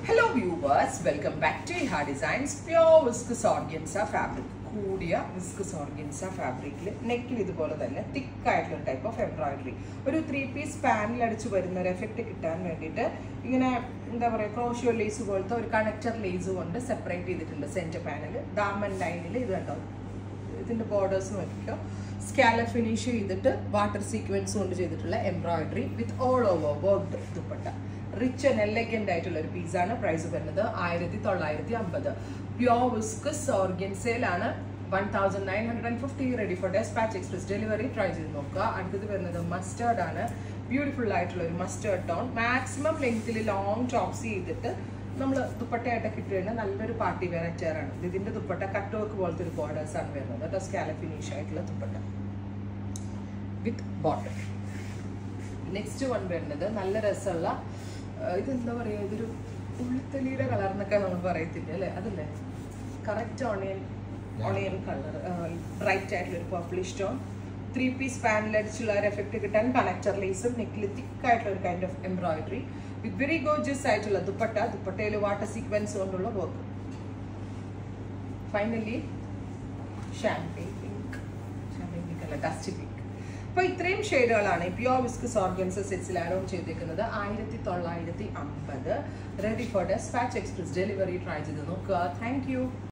hello viewers welcome back to ഹാ designs pure viscose organza fabric കൂടിയ viscose organza ഫാബ്രിക്കിൽ നെക്കിൽ ഇതുപോലെ തന്നെ തിക്കായിട്ടുള്ള ടൈപ്പ് ഓഫ് എംബ്രോയിഡറി ഒരു ത്രീ പീസ് പാനിൽ അടിച്ച് വരുന്ന ഒരു എഫക്റ്റ് കിട്ടാൻ വേണ്ടിയിട്ട് ഇങ്ങനെ എന്താ പറയുക ക്രോഷ്യോ ലേസ് പോലത്തെ ഒരു കണക്ടർ ലേസ് കൊണ്ട് സെപ്പറേറ്റ് ചെയ്തിട്ടുണ്ട് സെൻറ്റർ പാനൽ ദാമൻ ലൈനിൽ ഇത് കണ്ടോ ഇതിൻ്റെ ബോർഡേഴ്സ് നോക്കിക്കോ സ്കാല ഫിനിഷ് ചെയ്തിട്ട് വാട്ടർ സീക്വൻസ് കൊണ്ട് ചെയ്തിട്ടുള്ള embroidery with all over work dupatta rich and elegant ആയിട്ടുള്ള ഒരു പീസാണ് പ്രൈസ് വരുന്നത് ആയിരത്തി തൊള്ളായിരത്തി അമ്പത് പ്യോർ വിസ്കസ് ഓർഗൻസയിലാണ് one thousand nine hundred and fifty ready for despatch express delivery try ചെയ്ത് നോക്കുക അടുത്തത് വരുന്നത് മസ്റ്റേർഡ് ആണ് ബ്യൂട്ടിഫുൾ ആയിട്ടുള്ള ഒരു മസ്റ്റേർഡ് ടോൺ മാക്സിമം ലെങ്ത്തിൽ ലോങ് ടോപ്സ് ചെയ്തിട്ട് നമ്മൾ ദുപ്പട്ടയായിട്ടൊക്കെ ഇട്ട് കഴിഞ്ഞാൽ നല്ലൊരു പാർട്ടി വെയർ ആണ് ഇതിന്റെ ദുപ്പട്ട കട്ട് വർക്ക് പോലത്തെ ഒരു ബോർഡേഴ്സ് ആണ് വരുന്നത് കേട്ടോ സ്കാല ഫിനിഷ് ആയിട്ടുള്ള dupatta with bottom next one വരുന്നത് നല്ല രസമുള്ള ഇതെന്താ പറയുക ഇതൊരു ഉള്ളിത്തലിയുടെ കളർ എന്നൊക്കെ നമ്മൾ പറയത്തില്ല അല്ലേ അതല്ലേ correct onion onion colour bright ആയിട്ടുള്ള ഒരു പർപ്പിളിഷ് ടോൺ ത്രീ പീസ് പാനിൽ അടിച്ചുള്ള ഒരു എഫക്റ്റ് കിട്ടാൻ കണക്ടർ ലേസും നെക്കിൽ തിക്കായിട്ടുള്ള ഒരു kind of embroidery with very gorgeous ആയിട്ടുള്ള ദുപ്പട്ട ദുപ്പട്ടയിൽ വാട്ടർ സീക്വൻസ് കൊണ്ടുള്ള work finally champagne pink champagne pink അല്ല ഡസ്റ്റ് പിങ്ക് അപ്പോൾ ഇത്രയും ഷെയ്ഡുകളാണ് പ്യോർ വിസ്കസ് ഓർഗൻസ് സെറ്റ്സിൽ ആഡ് ഓൺ ചെയ്തേക്കുന്നത് ആയിരത്തി തൊള്ളായിരത്തി അമ്പത് ready for despatch express delivery try ചെയ്ത് നോക്കുക താങ്ക് യു